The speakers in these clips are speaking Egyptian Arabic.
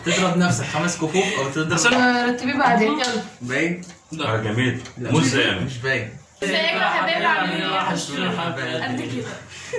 تضرب نفسك خمس كفوف او بس تضرب انا رتبيه بعدين يلا باين اه جميل لا. مزه يعني مش باين ازيك يا حبايبي عاملين ايه؟ قد كده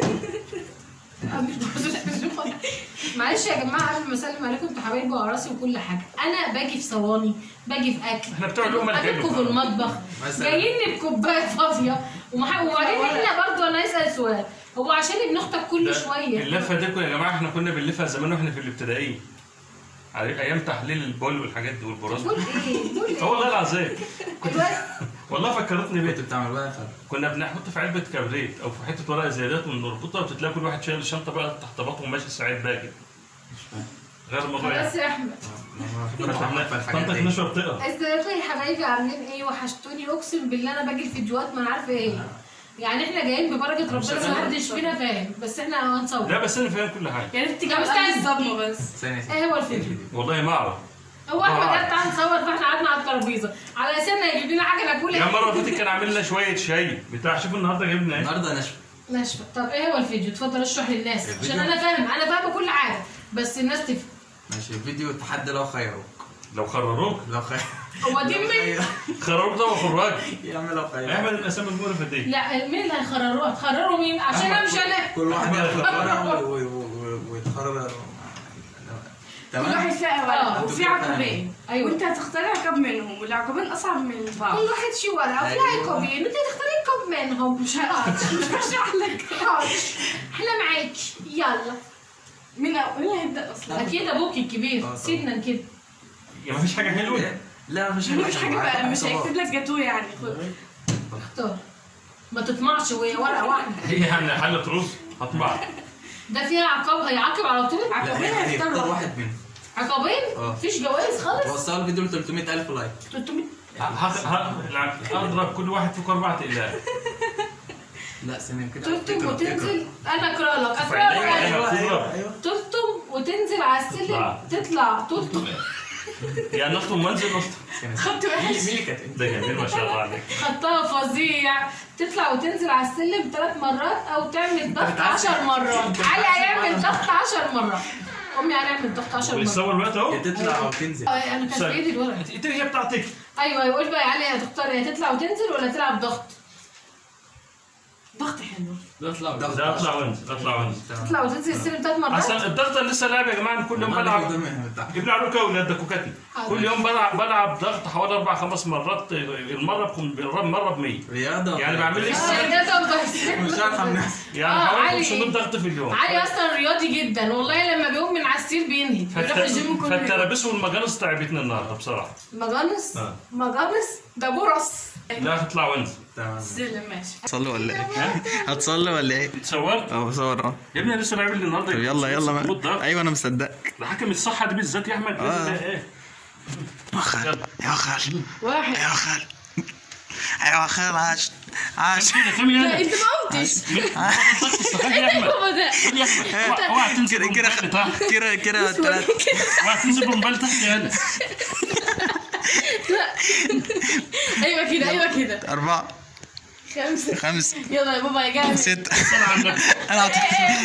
معلش يا جماعه قبل ما اسلم عليكم انتوا حبايبي وعراسي وكل حاجه انا باجي في صواني باجي في اكل احنا بتوع اللقمة الحلوة. اجيبكم في المطبخ مثلا. جايين بكوبايه فاضيه ومح- وبعدين احنا برضو انا اسال سؤال هو عشان ابن اختك كل ده شويه اللفه دي يا جماعه احنا كنا بنلفها زمان واحنا في الابتدائيه على ايام تحليل البول والحاجات دي والبراز دول ايه؟ دول اه والله العظيم ايه؟ والله فكرتني كنت بيه بتعمل بقى فرق كنا بنحط في علبه كبريت او في حته ورق زيادات ونربطها وتتلاقي كل واحد شايل الشنطه بقى تحت بطنه وماشي سعيد بقى كده مش فاهم غير الموضوع خلاص يعني يا احمد كنت بعمل في الحاجات طنطك دي نشوى بتقرا ازيكم يا حبايبي عاملين ايه وحشتوني اقسم بالله انا باجي الفيديوهات ما انا عارفه ايه يعني احنا جايين ببركه ربنا ما حدش فينا فاهم بس احنا هنصور لا بس انا فاهم كل حاجه يا ريت تيجي لا، بس على تعالي. الصدمه بس ثانية ايه هو الفيديو والله ما اعرف هو احمد قال تعالى نصور فاحنا قعدنا على الترابيزه على اساس انه يجيب لنا حاجه يا ناكلها مره اللي فاتت كان عامل لنا شويه شاي بتاع شوف النهارده جايب لنا ايه النهارده نشفى ناشفه طب ايه هو الفيديو اتفضل اشرح للناس عشان الفيديو؟ انا فاهم انا فاهمه كل حاجه بس الناس تفهم ماشي الفيديو تحدي لو خيروك لو خرروك لو خير هو دي مين خرروك ده وخراج يعمل لو خيروك احمد الاسامي المقرفه دي لا مين اللي هيخرروها هتخرروا مين عشان انا مش انا كل واحد أحمد. يختار و- و- و- ويتخرج كل واحد تمام فيها آه، ورقه وفي انتوا عقبين أيوة. وانت هتختار عقب منهم والعقبين اصعب من بعض كل واحد شي ورقه وفي أيوة. عقابين انت تختاري عقاب منهم مش ه- مش هشرح لك حاضر احنا معاكي يلا مين أو- مين اللي هيبدا اصلا؟ اكيد ابوكي الكبير آه، طبعا. سيبنا كده يا مفيش حاجه حلوه لا مفيش حاجه مش حاجه بقى مش هيكتب لك جاتوه يعني خد. اختار ما تطمعش وهي ورقه واحده هي يعني حله رز هطبع ده فيها عقاب هيعاقب على طول لا عقبين هي- هيختار هيختار واحد واحد منهم عقابين اه. مفيش جوائز خالص وصل الفيديو ل 300000 لايك 300 اضرب كل واحد فيكم اربع اقلام لا ثانية كده تلتم اقرا- وتنزل انا اقرا لك اقرا فعليا لك أيوة. ايوه ايوه تلتم وتنزل على السلم تطلع. تطلع تلتم يعني نطلب منزل نطلب ثانية. خط مين وحش مين اللي كانت ده جميل ما شاء الله عليك خطها فظيع تطلع وتنزل على السلم ثلاث مرات او تعمل ضغط بتعرف- 10 مرات انت علي بتعرف- هيعمل ضغط 10 مرات امي هنعمل ضغط 10 مرات ولسه الوقت اهو يا تطلع او تنزل آه، انا كان في ايدي الورقه انت هي بتاعتك ايوه يقول بقى يا علي هتختار يا تطلع وتنزل ولا تلعب ضغط ضغط حلو ده اطلع ده اطلع وانزل اطلع وانزل تطلع وتنزل السلم ثلاث مرات اصلا الضغط اللي لسه لاعب يا جماعه كل يوم بلعب جيب لي علوكا ولا دكوكاتي كل يوم بلعب بلعب ضغط حوالي اربع خمس مرات المره بكم مره ب 100 رياضة يعني بعمل لي آه، ده ضغط مش عارف الناس يعني آه، حوالي علي. 500 ضغط في اليوم علي اصلا رياضي جدا والله لما بيقوم من على السرير بينهي بيروح الجيم كل يوم فالترابيس والمجانس تعبتني النهارده بصراحه مجانس آه. مجانس ده برص لا هطلع وانزل تمام سلم ماشي هتصلي ولا ايه؟ هتصلي ولا ايه؟ اتصورت اه بصور اه يا ابني أنا لسه لاعب لي النهارده طب يلا يلا خد ما. ضغط ايوه انا مصدقك ده حكم الصحه دي بالذات يا احمد آه. لازم ايه يا خال يا خال واحد يا خال ايوه خال عاش عاش كده كم لا يا انت ما قمتش استخدم يا احمد هو ده يا احمد اوعى تنزل كده كده بموبايل تحت كده كده ثلاثة اوعى تنزل بموبايل تحت يا هلا ايوه كده ايوه كده أربعة خمسه خمسة يلا يا بابا يا جاهز ستة صل على النبي أنا أعطيك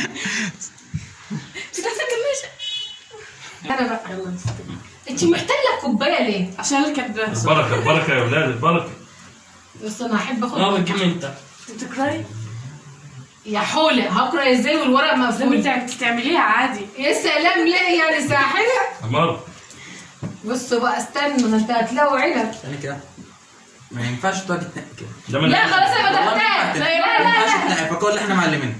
انت كملش انا بقى انت محتاجه كوبايه ليه؟ عشان الكبه بركه بركه يا اولاد بركه بس انا احب اخد اه بتجيب انت بتقراي يا حوله هقرا ازاي والورق لما مقفول بتع- بتعمليها عادي يا سلام ليه يعني ساحله عمار بصوا بقى استنوا ده انت هتلاقوا علب ثانية كده ما ينفعش تقعد تنقي كده ده من لا خلاص انا والله ما فتحتها ينفع لا تنقي. لا ما لا ينفعش لا تنقي فكل اللي احنا معلمين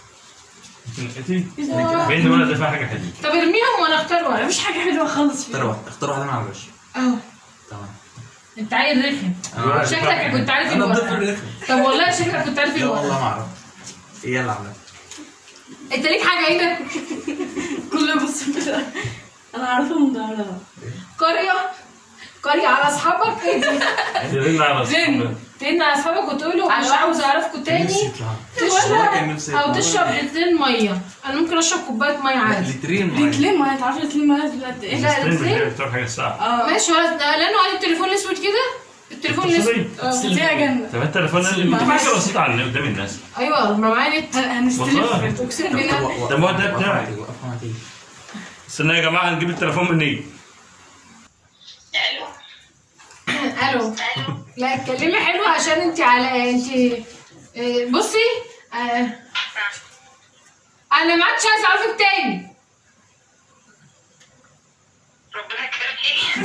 بين الولد ده فيها حاجه حلوه طب ارميهم وانا اختار ورق مفيش حاجه حلوه خالص اختار فيها واحد اختار واحدة من على الوش اهو تمام انت عيل رخم أيوة. شكلك كنت عارف انا ضيف الورق الرخم طب والله شكلك كنت عارف لا والله الورق ما اعرف يلا على انت ليك حاجه هنا كله بص كده انا عارفه من ظهرها قريه قريه على اصحابك ايه دي؟ رن على زين ترن على اصحابك وتقول له مش عاوز اعرفكم تاني نفسي يطلع والله كان نفسي تشرب او يطلع. تشرب لترين ميه انا ممكن اشرب كوبايه ميه عادي لترين مية. لتلين ما تعرفي لتلين ما قد ايه لا سترينج لترين بتوع حاجه الساعه اه ماشي ولا لانه عليه التليفون الاسود كده التليفون الاسود آه. فيها جنه طب التليفون اللي انت فاكر رصيد عني قدام الناس ايوه ما معايا نت هن- هنستلف والله. اقسم طب بالله وقف- ده ما ده وقف بتاعي. ما تيجي، وقف ما تيجي. استنى يا جماعه هنجيب التليفون منين الو الو الو لا اتكلمي حلو عشان انت على انت اه، بصي اه، انا ما عادش عايزه اعرفك تاني ربنا يكرمك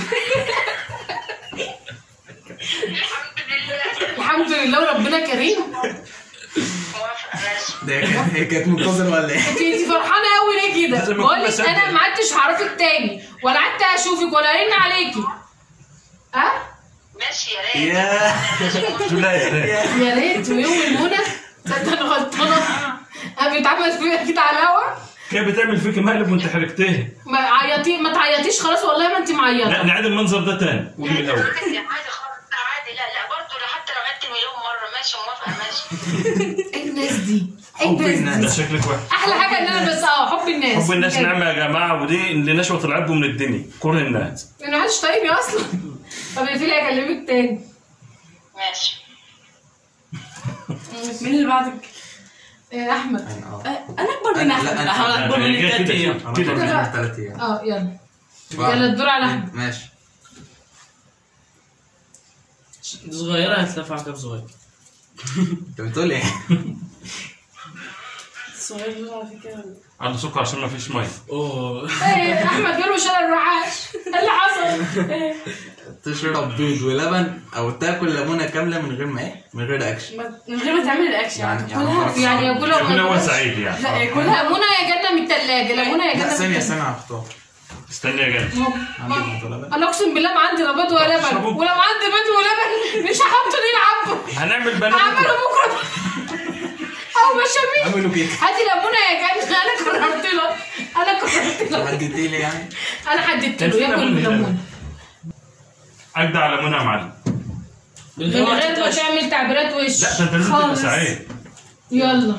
الحمد لله الحمد لله وربنا كريم موافقه ماشي ده كان- هي كانت منتظرة ولا ايه؟ انت انت فرحانه قوي ليه كده لازم يكون بقول لك مصدق. انا ما عدتش هعرفك تاني ولا عدت اشوفك ولا ارن عليكي ها ماشي يا ريت يا لا يا ريت يا ريت ويوم المنى تصدق انا غلطانه انا بيتعمل فيا كده على الهوا كيف بتعمل فيك مقلب وانت حركتيه ما عيطي ما تعيطيش خلاص والله ما انت معيطه لا نعيد المنظر ده تاني قولي من الاول عادي عادي خالص عادي لا لا برضه لو حتى لو عدت مليون مره ماشي موافقه ماشي ايه الناس دي ايه حب الناس ده دي شكلك وحش احلى حاجه ان انا بس اه حب الناس حب الناس بجد. نعمه يا جماعه ودي اللي نشوه العبد من الدنيا كره الناس انا محدش طايقني اصلا طب يا فيلي اكلمك تاني ماشي مين اللي بعدك؟ إيه، احمد اه أه، انا اكبر من لا، احمد أنا- احمد اكبر يعني مني كده بثلاث كده ايام انا كده طبعا كده. من ثلاث ايام اه يلا واحد. يلا الدور على احمد ماشي دي صغيرة هتلفع كام صغير انت بتقول ايه؟ الصغير اللي على فكره عنده سكر عشان ما فيش ميه اوه ايه احمد جاله شلل الرعاش ايه اللي حصل؟ إيه؟ تشرب بيض ولبن او تاكل ليمونه كامله من غير ما ايه؟ من غير اكشن ما- من غير ما تعمل الاكشن يعني- يعني يعني كلها خلاص. يعني ياكلها يكون هو وما سعيد يعني لا كلها ليمونه يا جنه من الثلاجه ليمونه يا جنه لا من ثانيه التلاجة. ثانيه هختار استني يا جدع عندي بيض ولبن انا اقسم بالله ما عندي لا بيض ولا لبن اشربوا. ولو عندي بيض ولبن مش هحطه ليه العبه هنعمل بنات هعمله بكره بكره او بشاميل اعملوا كيك هاتي ليمونه يا جنه انا قررت له انا قررت له حددتي لي يعني انا حددت كان له في ياكل ليمون هنا. ليمونه اجدع على منى يا معلم من من غير ما غير ما تتقش تعمل تعبيرات وش لا ده انت لازم تبقى خالص. سعيد يلا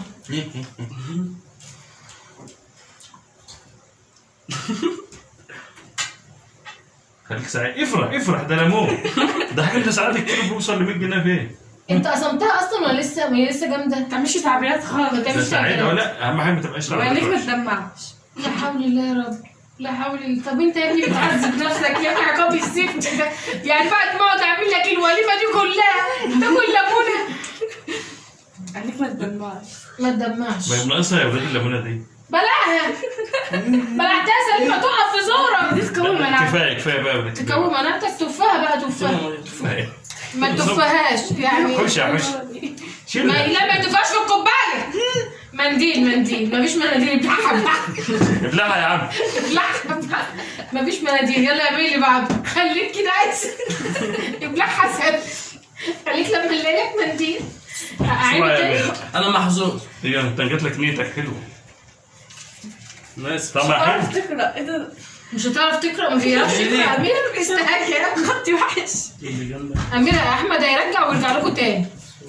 خليك سعيد افرح افرح ده ليمون ده حاجه انت ساعات الكيلو بيوصل ل 100 جنيه فين انت قسمتها اصلا ولا لسه ما هي لسه جامده ما تعملش تعبيرات ما خالص ده تعملش سعيد ولا تعبيرات لا اهم حاجه ما تبقاش وعينيك ما تعبان تدمعش لا حول الله يا رب لا حول الله طب انت يا ابني بتعذب نفسك يا ابني عقاب الزفت ده يعني بعد ما اقعد اعمل لك الوليمه دي كلها تاكل ليمونه عينيك ما تدمعش ما تدمعش ما هي ناقصها يا ولاد الليمونه دي بلاها بلعتها سليمه تقف في زورك تكون مناعة كفايه كفايه بقى يا ولاد تكون مناعتك تفها بقى تفها كفايه ما تفهاش يعني خش يا حش ما شيلها لا ما تفهاش في الكوبايه منديل منديل مفيش مناديل ابلعها ابلعها ابلعها يا عم ابلعها مفيش مناديل يلا يا بيه اللي بعده خليك كده عايز ابلعها سهل خليك لما نلاقي لك منديل اعيد اسمع يا تاني بيه. انا محظوظ هي انت جات لك نيتك حلوه نايس طبعا تعرف حلو تقرا ايه ده مش هتعرف تقرا ما بيعرفش يقرا امير بيستهجى خطي وحش اللي جنبك امير احمد هيرجع ويرجع لكم تاني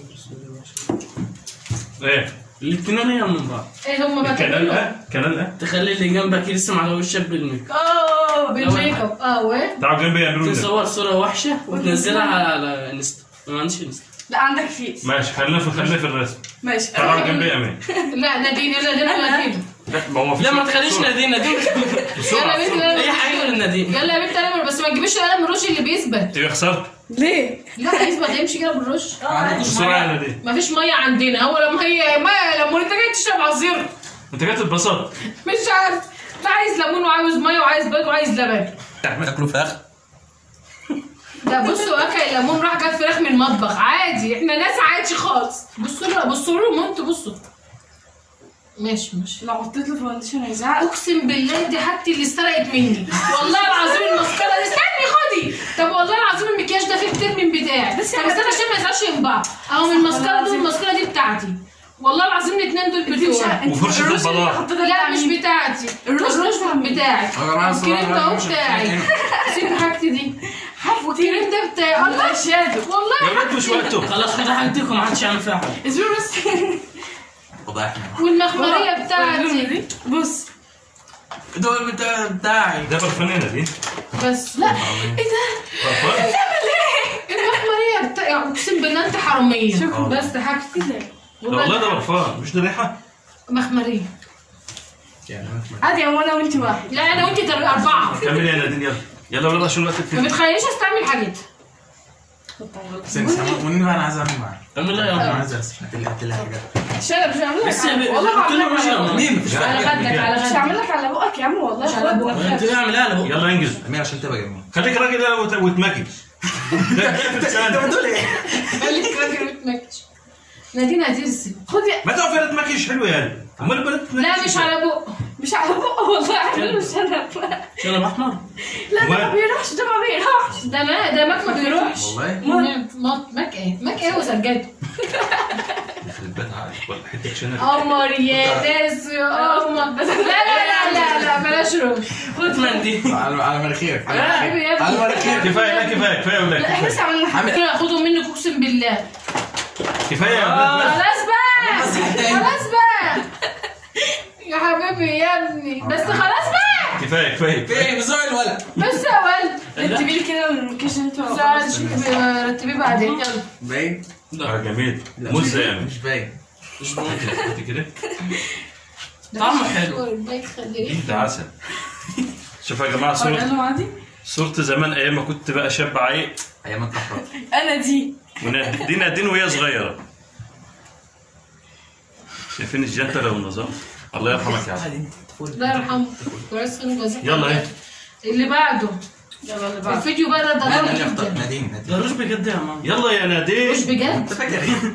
ايه الاتنين هي من بعض ايه هم بقى كنال تعملوا؟ اه كنال اه تخلي اللي جنبك يرسم على وشك بالميك اه بالميك اب اه و تعالوا جنبي يعملوا لي ده. تصور صورة وحشة وتنزلها على انستا ما عنديش انستا لا عندك فيس ماشي خلينا في خلينا في الرسم ماشي تعالوا جنبي يا امان لا نادين يلا نادين نادين لا ما هو في لا ما صورة- تخليش صورة. نادين نادين يلا يا بنت يلا اي حاجة للنادين يلا يا بنت قلم بس ما تجيبيش قلم الرش اللي بيثبت ايه خسرت ليه؟ لا يثبت يمشي كده بالرش بسرعه يا دي مفيش ميه عندنا هو لما هي ميه ليمون انت جاي تشرب عصير انت جاي تتبسط مش عارف لا عايز ليمون وعاوز ميه وعايز بيض وعايز لبن تاكلوا فراخ ده بصوا اكل ليمون راح جاب فراخ من المطبخ عادي احنا ناس عادي خالص بصوا له بصوا لهم انتوا بصوا ماشي ماشي لو حطيت له فاونديشن هيزعق اقسم بالله دي حاجتي اللي اتسرقت مني والله العظيم المسكره دي استني خدي طب والله العظيم المكياج ده فيه كتير من بتاعي بس يا طب استنى حبيبتي. عشان ما يزعلش من بعض اهو من المسكره دي العظيم. والمسكره دي بتاعتي والله العظيم الاثنين دول بتوعي وفرشة الرش اللي البلاط. حطيتها لا بتاع مش مين؟ بتاعتي الرش الرش بتاع مين؟ بتاعي يا جماعه الكريم ده اهو مش بتاعي هنا. سيب حاجتي دي والكريم ده بتاعي الله الله شادو والله يا ولاد مش وقته خلاص خد حاجتكم ما حدش يعمل فيها حاجة اسمعوا بس فضحنا والمخمريه بتاعتي بص ده بتاع بتاعي ده برفانينا دي بس لا ايه ده برفان المخمريه بتاعي اقسم بالله انت حراميه شكرا. بس حاجتي كده لا والله ده برفان مش ده ريحه مخمريه يعني عادي يا وانا وانت واحد لا انا وانت تر- اربعه كمل يا نادين يلا يلا والله عشان الوقت ما كتير بتخلينيش استعمل حاجات سن سامع مني بقى انا عايز اعمل معاك اعمل لا يا انا عم عايز ارسم هات لي هات لي حاجات شنب مش هعمل لك بس على- يا والله بنت هعمل كل لك وجه على- مين مفيش على حاجه غدك على مش غدك هعمل لك على بقك يا عم والله مش على بقك. انت اعمل انا بقى يلا انجز امير عشان تبقى جميل خليك راجل يلا وت- وتمكن انت بتقول ايه؟ خليك راجل وتمكش نادين هترسم خد يا ما تعرف يا تمكش حلو يعني امال البنات لا مش على بق مش على بقه والله اعمل له شنب شنب احمر لا ده ما وين؟ بيروحش ده ما بيروحش ده ما ده مك ما بيروحش والله مك مك ايه مك ايه وسجاده البنات عارف ولا حته شنب قمر يا ناس يا قمر لا لا لا لا لا بلاش روح خد منديل على على مناخيرك على يا مناخيرك ابني. على مناخيرك كفايه لا كفايه كفايه ولا لا احنا كفايه لسه عملنا حاجه عامل خدوا منك اقسم بالله كفايه يا ولاد بس. خلاص بقى بس حتى خلاص بقى يا حبيبي يا ابني بس خلاص بقى كفايه كفايه في ايه بزوق الولد بس يا ولد رتبي لي كده المكياج اللي انت زعل شوفي رتبيه بعدين يلا باين آه، جميل لا، مش مش- زي يعني مش باين مش ممكن انت كده طعمه حلو الله يخليك انت عسل شوف يا جماعه صورة له عادي صورة زمان ايام ما كنت بقى شاب عيق ايام الطفرات انا دي ونا- دي نادين وهي صغيرة شايفين الجنتلة والنظام الله يرحمك يا عسل الله يرحمه كويس خير وجزاك يلا الله ايه خير. اللي بعده يلا اللي بعد الفيديو بقى ده ده انا ضرب اللي اخترت جدا نادين ده نادين روش بجد يا ماما يلا يا مش نادين بجد انت فاكر ايه؟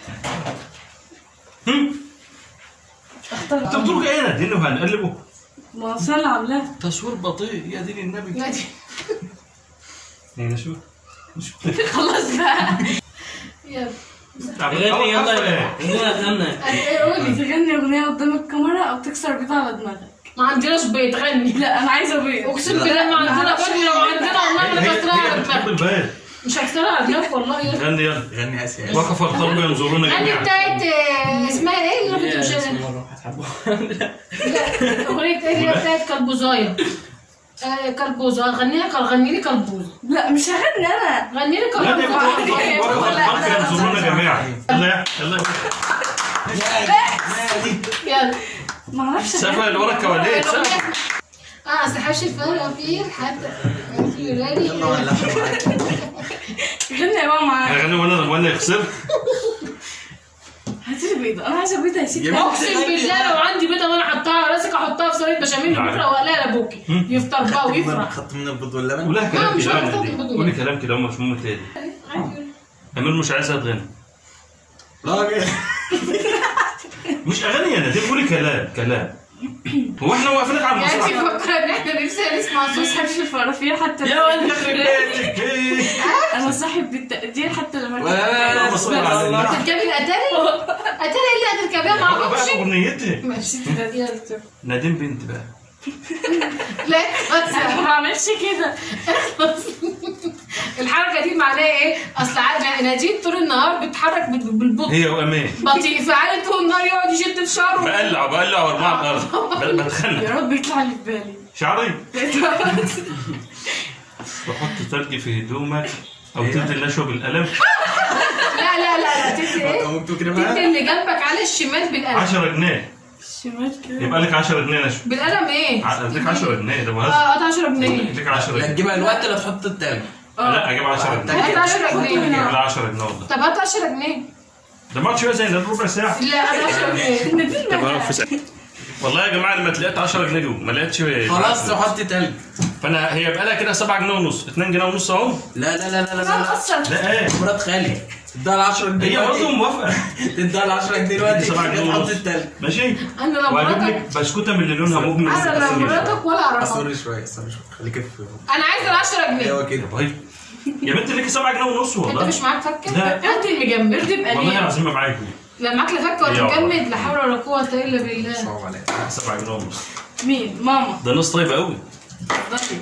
انت بتقولوا ايه يا نادين وهنقلبه ما اصل انا عاملاه تصوير بطيء يا دين النبي نادي هنا شو خلاص بقى يلا غني يلا يا عندنا غنى ايه قولي تغني اغنيه قدام الكاميرا او تكسر بيضه على دماغك ما عندناش بيت غني لا انا عايزه بيض اقسم بالله ما عندنا بيت لو عندنا والله ما هي كسرها هي على بتحب دماغك البال مش هكسرها على دماغك والله يلا غني يلا غني اسيا وقف القلب ينظرون غني جميعا بتاعت آه، اسمها ايه اللي كنت مش هتحبوها لا اغنية ايه اللي هي بتاعت كلبوزاية آه، كلبوزة غنيها كل غني لي كلبوزة لا مش هغني انا غني لي غني كلبوزة وقف القلب ينظرون جميعا يلا يلا نادي يلا ما اعرفش سافر اللي ورا الكواليس اه اصل حش الفرافير حتى يلا ولا معاك غني يا ماما هغني وانا وانا خسرت هاتي لي بيضه انا عايزه بيضه يا ستي يا اقسم بالله لو عندي بيضه وانا حطها على راسك احطها في صينيه بشاميل نعم. بكره واقلها لابوكي يفطر بقى ويفرح خدت من البيض واللبن ولا لا، كلام مش كده يا عارفة نادين أطلب قولي كلام كده هم مش مهم تاني عادي. امير مش عايزها تغني راجل مش اغاني يا نادين قولي كلام كلام هو احنا واقفينك على يعني انت المسرح فاكره ان احنا نفسنا نسمع بس صوت حش الفرافير حتى يا ولد يخرب بيتك إيه. انا صاحب بالتقدير حتى لما ولا لا لا اللهم لا صل على النبي. تركبي الاتاري اتاري اللي هتركبيها مع يلا بقى بوكسي اغنيتك ماشي يلا نادين بنت بقى لا انا ما بعملش كده الحركه دي معناها ايه؟ اصل عاد نادين طول النهار بيتحرك بال- بالبطء هي وامان بطيء فعلا طول النهار يقعد يشد في شعره بقلع بقلع وارمع الارض ب- يا بتخنق رب يطلع لي في بالي شعري بحط تلج في هدومك او تدي النشوه بالقلم لا لا لا لا تدي ايه؟ مكتوب كده تدي بقى اللي جنبك على الشمال بالقلم 10 جنيه الشمال كده يبقى لك 10 جنيه نشوه بالقلم ايه؟ ع- اديك 10 جنيه ده بهزر اه هات 10 جنيه اديك 10 لا جنيه تجيبها الوقت اللي تحط التلج لا اجيب 10 جنيه هات 10 جنيه اجيب لها 10 جنيه والله طب هات 10 جنيه ده ما شويه زي ده ربع ساعه لا هات 10 جنيه طب انا في ساعة. والله يا جماعه لما تلاقيت 10 جنيه جوه ما لقيتش خلاص تحط تلج فانا هي يبقى لها كده 7 جنيه ونص 2 جنيه ونص اهو لا لا لا لا لا انا لا اصلا لا ايه مرات خالي اديها ال 10 جنيه هي برضه دلوقتي. موافقه تديها ال 10 جنيه دلوقتي دي 7 جنيه تحط ونص التلج ماشي انا لو وهجيب مراتك لك بسكوته من اللي لونها مجمل انا لو مراتك ولا اعرفها اصبر شويه اصبر شويه خليك في انا عايزه ال 10 جنيه ايوه كده طيب يا بنت ليكي 7 جنيه ونص انت والله مش معاك فكه؟ لا. هات المجمد تبقى والله ليه العظيم ما معاكم لا معاك لا فكه ولا يا الله. مجمد لا حول ولا قوه الا بالله صعب عليك 7 جنيه ونص مين ماما ده نص طيب قوي اتفضلي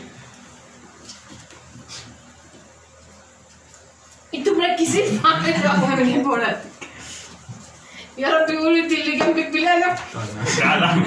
انتوا مركزين احنا معايا بنحب ورقتك يا رب يقولوا انت اللي جنبك بالقلم تعال احمد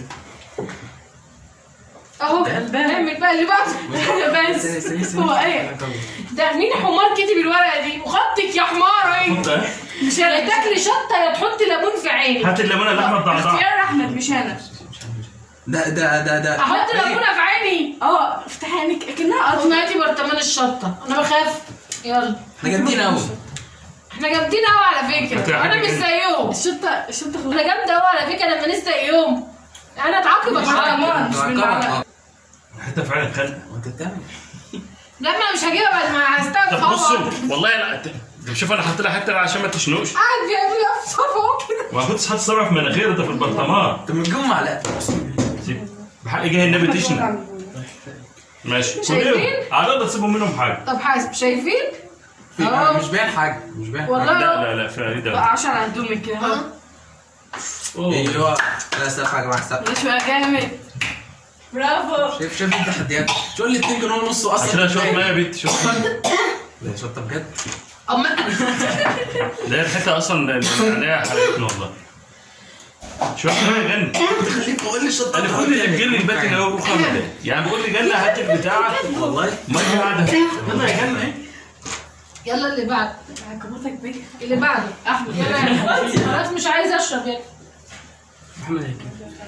اهو الباب. نعمل بقى اللي بعده بس هو ايه ده مين حمار كتب الورقه دي وخطك يا حمار ايه حط اهي. مش يا تاكلي شطه يا تحطي ليمون في عينك هات الليمونه اللي احمد ضعضع اختيار احمد مش انا ده ده ده ده احط إيه؟ ليمونه في عيني اه افتح عينك اكنها قطمه اقنعتي برطمان الشطه انا بخاف يلا احنا جامدين قوي احنا جامدين قوي على فكره هتعمل انا مش إيه؟ زيهم الشطه الشطه انا جامده قوي على فكره لما لسه زيهم انا اتعاقب اتعاقب مش بالمعلقة. حتى فعلا خلق وانت بتعمل لا ما انا مش هجيبها بعد ما طب هستغفر بصوا والله لا ت- شوف انا حاطط لها حتى عشان ما تشنوش قاعد بيعمل يفصل فوق كده ما كنتش حاطط صبع في مناخيري ده في البرطمان طب ما تجيبهم معلقه سيب. بحق جه النبي تشنى ماشي شايفين؟ كلهم على الارض تسيبهم منهم حاجه طب حاسب شايفين في- أهو. مش باين حاجه مش باين والله. حاجه لا لا لا فريده عشان عندهم كده ها اوه ايوه لا سقف يا جماعه سقف ده شويه جامد برافو شايف شايف التحديات شو اللي 2 جنيه ونص اصلا عشان شويه ميه يا بنت شوف لا شطه بجد اما ده الحته اصلا اللي عليها حرقتنا والله شويه ميه يغني خليك بقول لي شطه انا كل اللي بيجي لي البيت اللي هو بكره ده يعني بيقول لي جنة هات البتاع والله ميه قاعده يلا يا جنة ايه يلا اللي بعد عقبتك بيه اللي بعده احمد يلا خلاص مش عايز اشرب يلا محمد هيك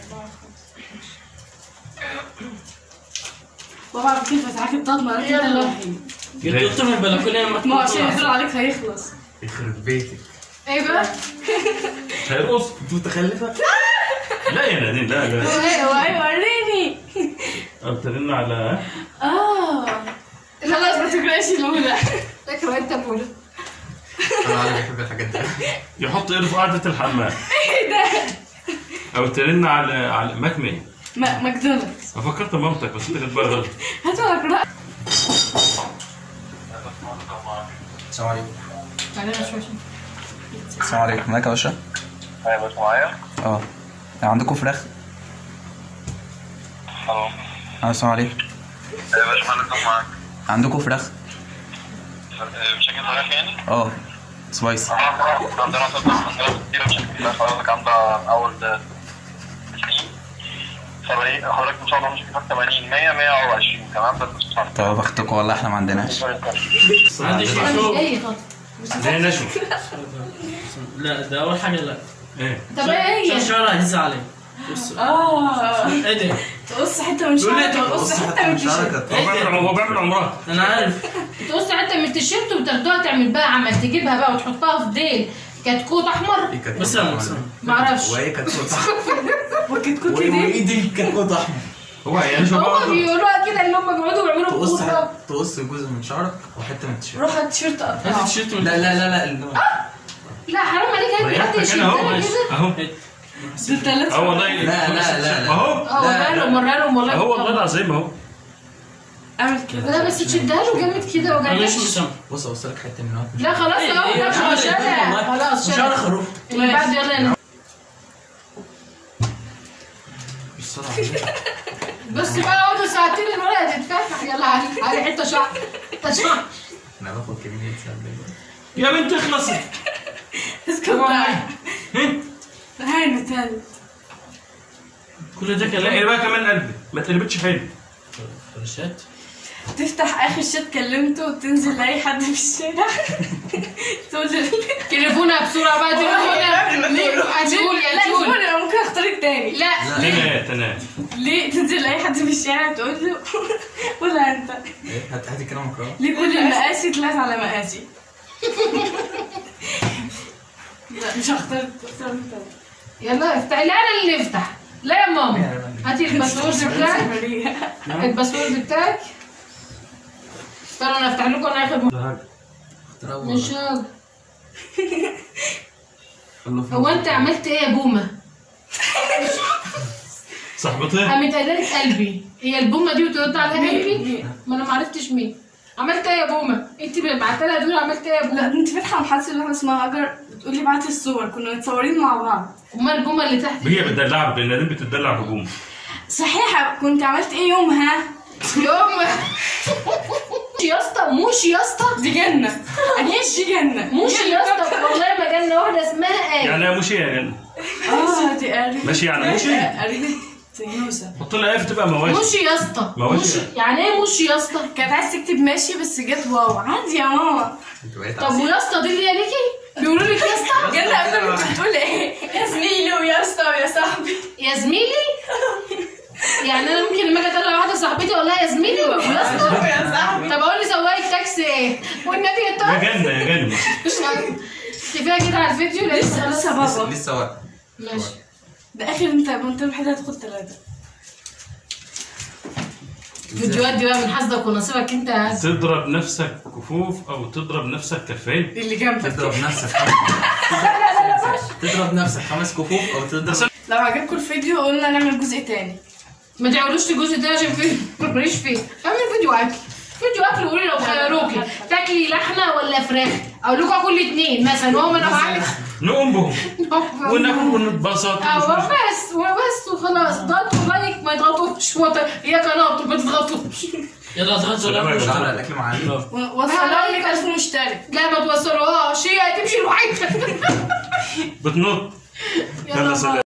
بابا كيف فتحك الطاقة انا كده يلا. الوحيد قلت له في البلكونه ما ما هو عشان يدور عليك هيخلص يخرب بيتك ايه بقى؟ هيرقص انت متخلفه لا يا نادين لا لا ايوه ايوه وريني ابتدينا على اه خلاص ما تقراش الاولى اقرا انت بقول انا عارف بحب الحاجات دي يحط ايده في قاعده الحمام ايه ده او ابتدينا على على مكمل ما- ماكدونالدز أنا فكرت مامتك بس انت كنت بقى غلط هاتوا اقرا السلام عليكم تعالى شويه السلام عليكم معاك يا باشا ايوه بس معايا اه عندكم فراخ الو اه السلام عليكم ايوه يا باشمهندس معاك عندكم فراخ بشكل فراخ يعني؟ اه سبايسي اه عندنا صدق عندنا كتير بشكل فراخ حضرتك عندها من اول 90 70 حضرتك ان شاء الله مش فراخ 80 100 120 تمام بس مش عارف طب بختكم والله احنا ما عندناش عندي انا مش شيشو جاي خالص زي نشوى لا ده اول حاجه لا ايه طب ايه هي؟ شعر هز علي بص اه ايه ده تقص حته من شعرك تقص حته من التيشيرت هو بيعمل هو بيعمل عمرها انا عارف تقص حته من التيشيرت وتاخدوها تعمل بقى عمل تجيبها بقى وتحطها في ديل كتكوت احمر بس انا بس معرفش وايه كتكوت احمر وكتكوت وايه دي وايه دي كتكوت احمر هو يعني شو هما بقى بيقولوها كده اللي هم بيقعدوا يعملوا تقص كوره حته تقص جزء من شعرك وحته من التيشيرت روح التيشيرت هات قطعه التيشيرت من لا لا لا لا اللون لا حرام عليك هات حد ريحتك انا اهو يشدها كده اهو دول ثلاث اه والله لا، لا، لا، لا. اهو اه ورا لهم ورا لهم والله اهو والله العظيم اهو اعمل كده لا بس تشدها له جامد كده انا مش وجعلك مسامح بص اوصل لك حته من هنا لا خلاص إيه، اهو إيه، ده شعر مش شارع والله. خلاص شعر شارع خروف اللي بعد يلا يلا. بالصلاه على النبي. بس بقى اقعدوا ساعتين الورقه تتفتح يلا علي علي حته شعر حته شعر انا باخد كميه سلبيه يا بنت اخلصي اسكت بقى هاني تالت كل ده لا كلام بقى كمان قلبي ما تقلبتش حلو فرشات تفتح اخر شات كلمته وتنزل لاي حد في الشارع تقول له تليفونها بسرعه بقى تليفونها هتقول يا لا تقول تقول انا ممكن اختار التاني لا ليه؟ تنام تنام ليه تنزل لاي حد في الشارع تقول له ولا انت ايه هات هاتي كده مكرونه ليه كل المقاسي طلعت على مقاسي لا مش هختار اختار انت يلا افتح لا انا اللي افتح لا يا ماما هاتي الباسورد بتاعك الباسورد بتاعك استنى انا افتح لكم انا اخر مش هقدر. هو انت عملت ايه يا بومه؟ صاحبتي قامت قايله لك قلبي هي البومه دي وترد عليها قلبي؟ ما انا ما عرفتش مين عملت ايه يا بومه؟ انت بعت لها تقول عملت ايه يا لا بومه؟ ده انت فاتحه محادثه اللي اسمها هاجر بتقول لي بعتي الصور كنا متصورين مع بعض امال البومه اللي تحت هي بتدلع بالنادين بتدلع بجوم صحيح كنت عملت ايه يومها يوم يا اسطى موش يا اسطى دي جنه اكيد دي جنه موش يا اسطى والله ما جالنا واحده اسمها ايه يعني مش يا جن اه دي قريبه ماشي يعني ماشي قريبه يوسف حط لها اف تبقى مواشي موشي يا اسطى مواشي. موشي يعني ايه موشي يا اسطى كانت عايز تكتب ماشي بس جت واو عادي يا ماما طب ويا اسطى دي اللي هي ليكي بيقولوا لك يا اسطى جنة قبل ما كنت بتقول ايه يا زميلي ويا اسطى ويا صاحبي يا زميلي يعني انا ممكن لما اجي اطلع واحده صاحبتي اقول لها يا زميلي وخلصنا يا صاحبي طب اقول لسواق التاكسي ايه والنبي يا يا طارق جنة يا جنة كفايه كده على الفيديو لسه لسه لسه بابا لسه واقف ماشي ده اخر انت انت الوحيد هتاخد ثلاثة الفيديوهات دي بقى من حظك ونصيبك انت يا عز. تضرب نفسك كفوف او تضرب نفسك كفين اللي جنبك تضرب نفسك تضرب نفسك خمس كفوف او تضرب لو عجبكم الفيديو قلنا نعمل جزء تاني ما تعملوش الجزء ده عشان فيه ماليش فيه اعمل فيديو اكل فيديو اكل وقولي لو خيروكي تاكلي لحمه ولا فراخ اقول لكم اكل الاثنين مثلا وهو انا بعمل نقوم بهم وناكل ونتبسط ايوه بس وبس وخلاص ضغطوا لايك ما يضغطوش وط- هي قناه ما تضغطوش يلا اضغطوا لا مش على الاكل معانا وصلوا لك 1000 مشترك لا ما توصلوهاش هي هتمشي لوحدها بتنط يلا يلا سلام